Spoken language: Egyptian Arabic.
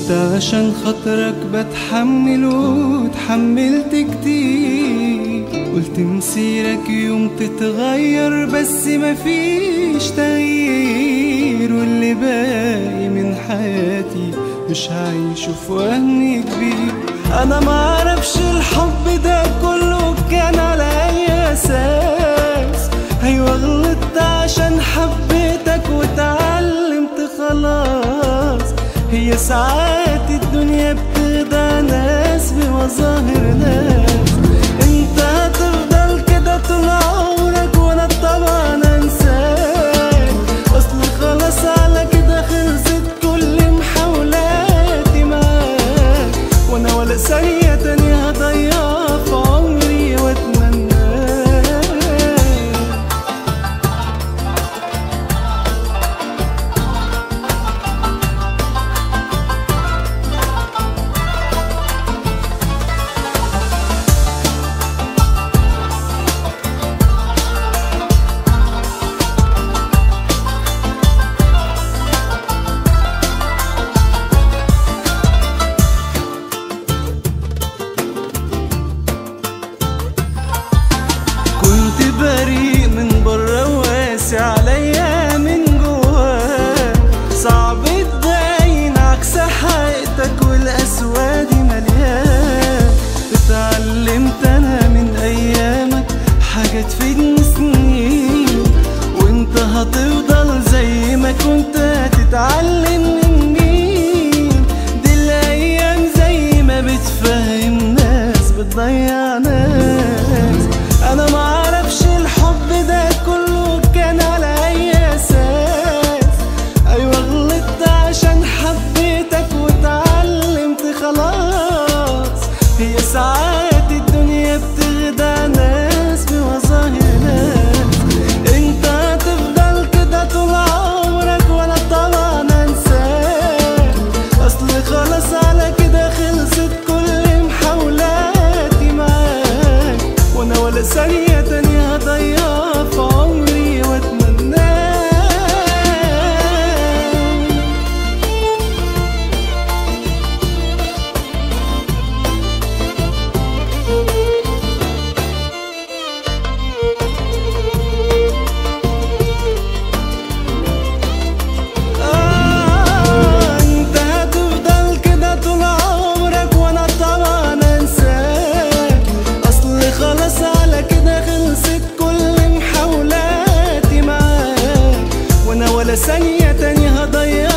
انت عشان خاطرك بتحمل وتحملت كتير قلت مسيرك يوم تتغير بس مفيش تغيير واللي باقي من حياتي مش هعيشه في وهم كبير انا معرفش الحب ده كله كان على اي اساس ايوه غلطت عشان حبيتك واتعلمت خلاص هي ساعات الدنيا بتخدع ناس بمظاهر ناس انت هتفضل كده طول عمرك وانا طبعا انساك اصل خلاص على كده خلصت كل محاولاتي معاك وانا ولا ثانية تانية هضيعها في عمري واتمناك كنت بريء من بره واسع عليا من جواه صعب تبين عكس حقيقتك والاسواد مليان اتعلمت انا من ايامك حاجة تفيدني سنين وانت هتفضل زي ما كنت هتتعلم من مين دي الايام زي ما بتفهم ناس بتضيع ناس انا معرفش الحب ده كله كان على اي اساس ايوه غلطت عشان حبيتك واتعلمت خلاص هي ساعات الدنيا بتخدع ناس بمظاهر ناس انت هتفضل كده طول عمرك وانا طبعا انساك اصل خلاص على كده خلصت كل محاولاتي معاك وانا ولا ثانية تانية هضيعها في عمري واتمناك آه، انت هتفضل كده طول عمرك وانا طبعا انساك اصل خلاص على كده خلصت كل محاولاتي معاك وانا ولا ثانية تانية هضيع